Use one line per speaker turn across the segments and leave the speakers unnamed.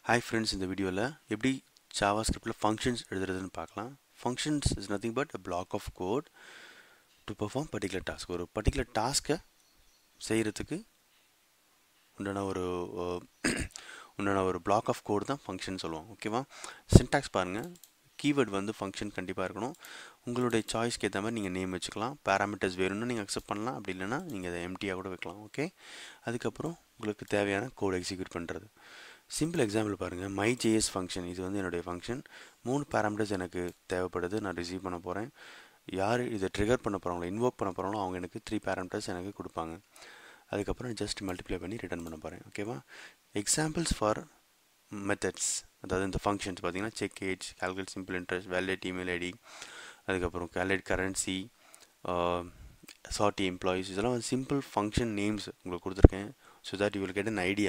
hi friends இந்த வீடியோவில் எப்படி ஜாவா ஸ்கிரிப்டில் ஃபங்க்ஷன்ஸ் எழுதுறதுன்னு பார்க்கலாம் functions is nothing but a block of code to perform particular task ஒரு பர்டிகுலர் டாஸ்க்கை செய்கிறதுக்கு உண்டான ஒரு உண்டான ஒரு பிளாக் ஆஃப் கோட் தான் ஃபங்க்ஷன் சொல்லுவோம் ஓகேவா சின்டாக்ஸ் பாருங்கள் கீவேர்ட் வந்து ஃபங்க்ஷன் கண்டிப்பாக இருக்கணும் உங்களுடைய சாய்ஸ்க்கு ஏற்ற மாதிரி நீங்கள் நேம் வச்சுக்கலாம் பேராமீட்டர்ஸ் வேணும்னு நீங்கள் அக்செப்ட் பண்ணலாம் அப்படி இல்லைன்னா நீங்கள் அதை எம்டியாக கூட வைக்கலாம் ஓகே அதுக்கப்புறம் உங்களுக்கு தேவையான கோட் எக்ஸிக்யூட் பண்ணுறது சிம்பிள் எக்ஸாம்பிள் பாருங்கள் மை ஜேஎஸ் ஃபங்க்ஷன் இது வந்து என்னுடைய ஃபங்க்ஷன் மூணு பேராமீட்டர்ஸ் எனக்கு தேவைப்படுது நான் ரிசீவ் பண்ண போகிறேன் யார் இதை ட்ரிகர் பண்ண போகிறாங்களோ இன்வோக் பண்ண போகிறாங்களோ அவங்க எனக்கு த்ரீ பேராமீட்டர்ஸ் எனக்கு கொடுப்பாங்க அதுக்கப்புறம் ஜஸ்ட் மல்டிப்ளை பண்ணி ரிட்டர்ன் பண்ண போகிறேன் ஓகேவா எக்ஸாம்பிள்ஸ் ஃபார் மெத்தட்ஸ் அதாவது இந்த ஃபங்க்ஷன்ஸ் பார்த்தீங்கன்னா check age calculate simple interest validate email ID அதுக்கப்புறம் கேல்குலேட் கரன்சி சார்ட்டி எம்ப்ளாயீஸ் இதெல்லாம் வந்து சிம்பிள் ஃபங்க்ஷன் நேம்ஸ் உங்களுக்கு கொடுத்துருக்கேன் so that you will get an idea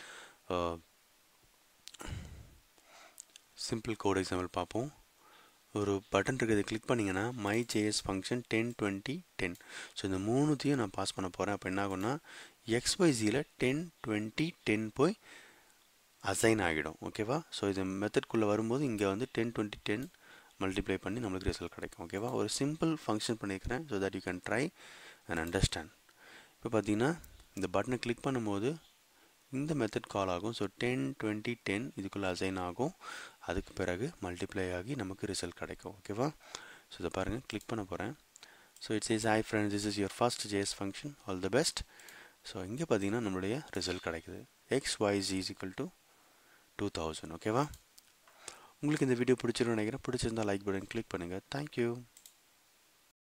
simple code example பார்ப்போம் ஒரு பட்டன் இருக்கிறத கிளிக் பண்ணிங்கன்னா my JS function ten twenty ten so இந்த மூணுத்தையும் நான் பாஸ் பண்ண போகிறேன் அப்போ என்ன ஆகும்னா எக்ஸ்ஒய்சியில் டென் டுவெண்ட்டி டென் போய் அசைன் ஆகிடும் ஓகேவா ஸோ இது மெத்தட்குள்ளே வரும்போது இங்கே வந்து டென் டுவெண்ட்டி டென் மல்டிப்ளை பண்ணி நம்மளுக்கு ரிசல்ட் கிடைக்கும் ஓகேவா ஒரு சிம்பிள் ஃபங்க்ஷன் பண்ணியிருக்கிறேன் so that you can try and understand இப்போ பார்த்தீங்கன்னா இந்த பட்டனை கிளிக் பண்ணும்போது இந்த மெத்தட் கால் ஆகும் ஸோ டென் டுவெண்ட்டி டென் இதுக்குள்ளே அசைன் ஆகும் அதுக்கு பிறகு மல்டிப்ளை ஆகி நமக்கு ரிசல்ட் கிடைக்கும் ஓகேவா ஸோ இதை பாருங்கள் கிளிக் பண்ண போகிறேன் so it's is hi friends this is your first JS function all the best so இங்கே பார்த்தீங்கன்னா நம்மளுடைய ரிசல்ட் கிடைக்குது X Y G is equal to two thousand ஓகேவா உங்களுக்கு இந்த வீடியோ பிடிச்சிருன்னு நினைக்கிறேன் பிடிச்சிருந்தா லைக் பட்டன் கிளிக் பண்ணுங்கள் தேங்க்யூ